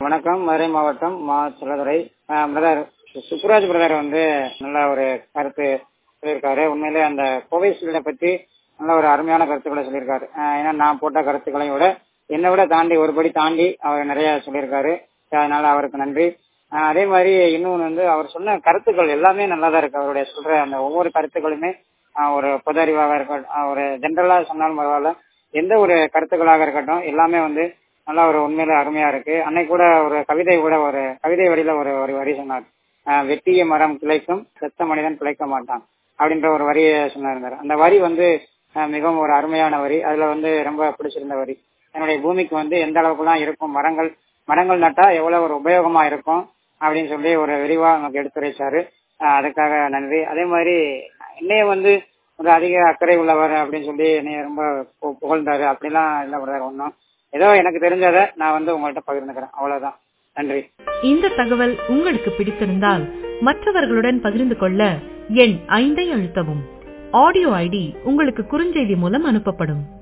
வணக்கம் மதுரை மாவட்டம் மா சிலதுரை பிரதர் சுப்புராஜ் பிரதர் வந்து நல்ல ஒரு கருத்து சொல்லியிருக்காரு உண்மையிலே அந்த கோவிஷீல்டை பத்தி நல்ல ஒரு அருமையான கருத்துக்களை சொல்லியிருக்காரு அஹ் ஏன்னா நான் போட்ட கருத்துக்களையும் விட என்னை விட தாண்டி ஒருபடி தாண்டி அவர் நிறைய சொல்லியிருக்காரு அதனால அவருக்கு நன்றி அஹ் அதே மாதிரி இன்னொன்று வந்து அவர் சொன்ன கருத்துக்கள் எல்லாமே நல்லா தான் இருக்கு அவருடைய சொல்ற அந்த ஒவ்வொரு கருத்துக்களுமே அஹ் ஒரு பொது அறிவாக இருக்கட்டும் அஹ் ஒரு ஜென்ரலா சொன்னாலும் பரவாயில்ல எந்த ஒரு கருத்துக்களாக இருக்கட்டும் எல்லாமே வந்து நல்லா ஒரு உண்மையில அருமையா இருக்கு அன்னைக்கு கூட ஒரு கவிதை கூட ஒரு கவிதை வரியில ஒரு ஒரு வரி சொன்னார் அஹ் வெட்டிய மரம் கிளைக்கும் செத்த மனிதன் பிழைக்க மாட்டான் அப்படின்ற ஒரு வரியை சொன்னார் அந்த வரி வந்து அஹ் மிகவும் ஒரு அருமையான வரி அதுல வந்து ரொம்ப பிடிச்சிருந்த வரி என்னுடைய பூமிக்கு வந்து எந்த அளவுக்குலாம் இருக்கும் மரங்கள் மரங்கள் நட்டா எவ்வளவு ஒரு உபயோகமா இருக்கும் அப்படின்னு சொல்லி ஒரு விரிவா நமக்கு எடுத்துரைச்சாரு அஹ் அதுக்காக நன்றி அதே மாதிரி என்னைய வந்து ஒரு அதிக அக்கறை உள்ளவர் அப்படின்னு சொல்லி என்னைய ரொம்ப பு- புகழ்ந்தாரு அப்படிலாம் இல்லை பிரதர் ஒன்றும் ஏதோ எனக்கு தெரிஞ்சதை நான் வந்து உங்கள்கிட்ட பகிர்ந்துக்கிறேன் அவ்வளவுதான் நன்றி இந்த தகவல் உங்களுக்கு பிடித்திருந்தால் மற்றவர்களுடன் பகிர்ந்து கொள்ள எண் ஐந்தை அழுத்தவும் ஆடியோ ஐடி உங்களுக்கு குறுஞ்செய்தி மூலம் அனுப்பப்படும்